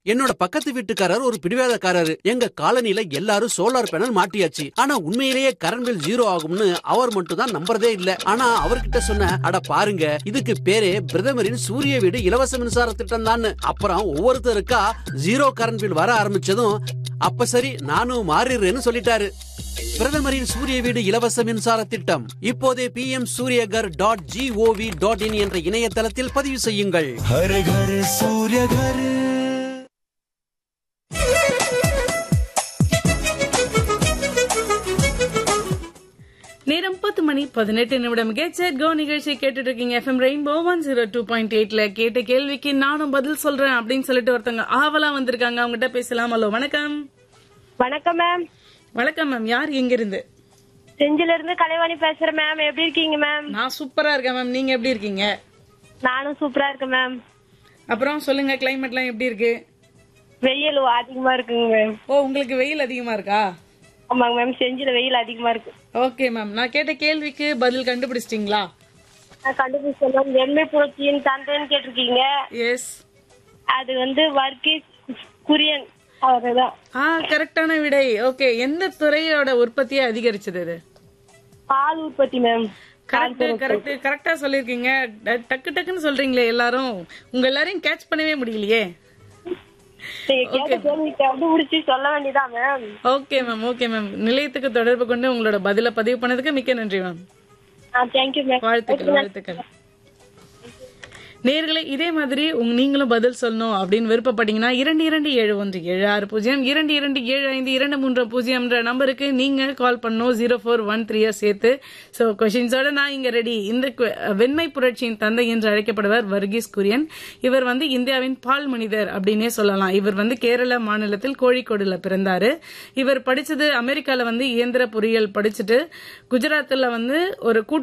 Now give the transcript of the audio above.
என்னோட பக்கத்து வீட்டுக்காரர் ஒரு பிடிவாதக்காரரு எங்க காலனில எல்லாரும் சோலார் பேனல் மாட்டியாச்சு ஆனா உண்மையிலேயே கரண்ட் பில் ஜீரோ ஆகும்னு அவர் மட்டும் தான் நம்புறதே இல்ல ஆனா அவர்கிட்ட சொன்ன அட பாருங்க இதுக்கு பேரே பிரதமரின் சூரிய வீடு இலவச மின்சார திட்டம் தான் அப்புறம் ஒவ்வொருத்தருக்கா ஜீரோ கரண்ட் பில் வர ஆரம்பிச்சதும் அப்ப சரி நானும் மாறிடுறேன்னு சொல்லிட்டாரு பிரதமரின் சூரிய வீடு இலவச மின்சார திட்டம் இப்போதே P M Suryaghar dot gov dot in என்ற இணையதளத்தில் பதிவு செய்யுங்கள் हर घर सूर्य घर நேரம் பத்து மணி பதினெட்டு நிமிடம் கெட் செட் கோ நிகழ்ச்சி கேட்டுட்டு இருக்கீங்க FM rainbow one zero two point எயிட்ல கேட்ட கேள்விக்கு நானும் பதில் சொல்றேன் அப்படின்னு சொல்லிட்டு ஒருத்தவங்க ஆவலா வந்திருக்காங்க அவங்ககிட்ட பேசலாம் ஹலோ வணக்கம் வணக்கம் மேம் வணக்கம் மேம் யார் எங்க இருந்து செஞ்சில இருந்து கலைவாணி பேசுறேன் மேம் எப்படி இருக்கீங்க மேம் நான் சூப்பரா இருக்கேன் மேம் நீங்க எப்படி இருக்கீங்க நானும் சூப்பரா இருக்கேன் மேம் அப்புறம் சொல்லுங்க கிளைமேட்லாம் எப்படி இருக்கு வெயில் அதிகமா இருக்குங்க மேம் ஓ உங்களுக்கு வெயில் அதிகமா இருக்கா ஆமாங்க மேம் செஞ்சில வெயில் அதிகமா இருக்கு ஓகே மேம் நான் கேட்ட கேள்விக்கு பதில் கண்டுபிடிச்சிட்டீங்களா நான் கண்டுபிடிச்சேன் மேம் எம்ஏ புரட்சியின் தந்தைன்னு கேட்டிருக்கீங்க எஸ் அது வந்து வர்கீஸ் குரியன் அவர்தான் ஆ கரெக்டான விடை ஓகே எந்த துறையோட உற்பத்தியை அதிகரிச்சது இது பால் உற்பத்தி மேம் கரெக்ட் கரெக்ட் கரெக்டா சொல்லிருக்கீங்க ட- டக்கு டக்குன்னு சொல்றீங்களே எல்லாரும் உங்க எல்லாரையும் கேட்ச் பண்ணவே முடியலையே நீங்க கேட்ட கேள்வி கண்டுபிடிச்சு சொல்ல வேண்டியதா ma'am okay ma'am okay ma'am நிலையத்துக்கு தொடர்பு கொண்டு உங்களோட பதில பதிவு பண்ணதுக்கு மிக்க நன்றி மேம் ஆ தேங்க்யூ மேம் வாழ்த்துக்கள் வாழ்த்துக்கள் நேர்களே இதே மாதிரி உங்க நீங்களும் பதில் சொல்லணும் அப்படின்னு விருப்பப்பட்டீங்கன்னா இரண்டு இரண்டு ஏழு ஒன்று ஏழு ஆறு பூஜ்ஜியம் இரண்டு இரண்டு ஏழு ஐந்து இரண்டு மூன்று பூஜ்ஜியம்ன்ற நம்பருக்கு நீங்க கால் பண்ணணும் ஜீரோ ஃபோர் ஒன் த்ரீயை சேர்த்து ஸோ கொஷின்ஸோட நான் இங்க ரெடி இந்த கு- வெண்மை புரட்சியின் தந்தை என்று அழைக்கப்படுவர் வர்கீஸ் குரியன் இவர் வந்து இந்தியாவின் பால் மனிதர் அப்படின்னே சொல்லலாம் இவர் வந்து கேரள மாநிலத்தில் கோழிக்கோடுல பிறந்தாரு இவர் படிச்சது அமெரிக்கால வந்து இயந்திர பொறியியல் படிச்சுட்டு குஜராத்ல வந்து ஒரு கூட்டு